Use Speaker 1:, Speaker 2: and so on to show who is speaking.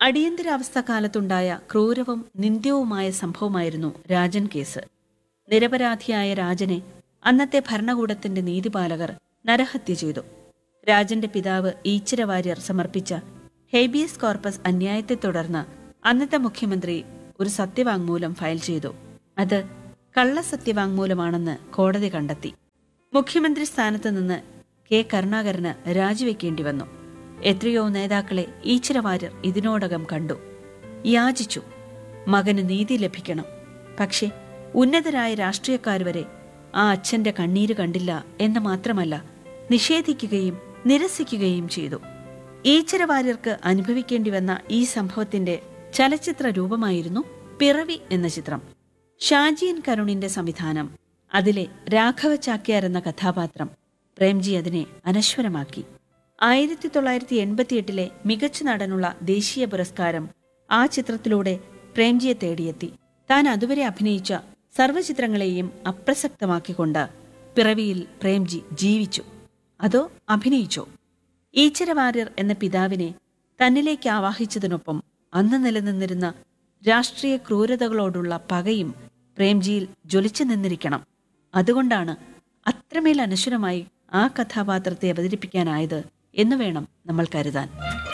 Speaker 1: അടിയന്തരാവസ്ഥ കാലത്തുണ്ടായ ക്രൂരവും നിന്ദ്യവുമായ സംഭവമായിരുന്നു രാജൻ കേസ് നിരപരാധിയായ രാജനെ അന്നത്തെ ഭരണകൂടത്തിന്റെ നീതിപാലകർ നരഹത്യ ചെയ്തു രാജന്റെ പിതാവ് ഈച്ചിര വാര്യർ സമർപ്പിച്ച ഹേബിയസ് കോർപ്പസ് അന്യായത്തെ തുടർന്ന് അന്നത്തെ മുഖ്യമന്ത്രി ഒരു സത്യവാങ്മൂലം ഫയൽ ചെയ്തു അത് കള്ളസത്യവാങ്മൂലമാണെന്ന് കോടതി കണ്ടെത്തി മുഖ്യമന്ത്രി സ്ഥാനത്ത് നിന്ന് കെ കരുണാകരന് രാജിവെക്കേണ്ടി വന്നു എത്രയോ നേതാക്കളെ ഈച്ചിര വാര്യർ ഇതിനോടകം കണ്ടു യാചിച്ചു മകന് നീതി ലഭിക്കണം പക്ഷേ ഉന്നതരായ രാഷ്ട്രീയക്കാർ വരെ ആ അച്ഛന്റെ കണ്ണീര് കണ്ടില്ല എന്ന് മാത്രമല്ല നിഷേധിക്കുകയും നിരസിക്കുകയും ചെയ്തു ഈച്ചര വാര്യർക്ക് അനുഭവിക്കേണ്ടി വന്ന ഈ സംഭവത്തിന്റെ ചലച്ചിത്ര രൂപമായിരുന്നു പിറവി എന്ന ചിത്രം ഷാജിയൻ കരുണിന്റെ സംവിധാനം അതിലെ രാഘവ ചാക്യാർ എന്ന കഥാപാത്രം പ്രേംജി അതിനെ അനശ്വരമാക്കി ആയിരത്തി തൊള്ളായിരത്തി എൺപത്തിയെട്ടിലെ മികച്ച നടനുള്ള ദേശീയ പുരസ്കാരം ആ ചിത്രത്തിലൂടെ പ്രേംജിയെ തേടിയെത്തി താൻ അതുവരെ അഭിനയിച്ച സർവ്വചിത്രങ്ങളെയും അപ്രസക്തമാക്കിക്കൊണ്ട് പിറവിയിൽ പ്രേംജി ജീവിച്ചു അതോ അഭിനയിച്ചോ ഈച്ചര വാര്യർ എന്ന പിതാവിനെ തന്നിലേക്ക് ആവാഹിച്ചതിനൊപ്പം അന്ന് നിലനിന്നിരുന്ന രാഷ്ട്രീയ ക്രൂരതകളോടുള്ള പകയും പ്രേംജിയിൽ ജ്വലിച്ചു നിന്നിരിക്കണം അതുകൊണ്ടാണ് അത്രമേൽ അനശ്വരമായി ആ കഥാപാത്രത്തെ അവതരിപ്പിക്കാനായത് എന്ന് വേണം നമ്മൾ കരുതാൻ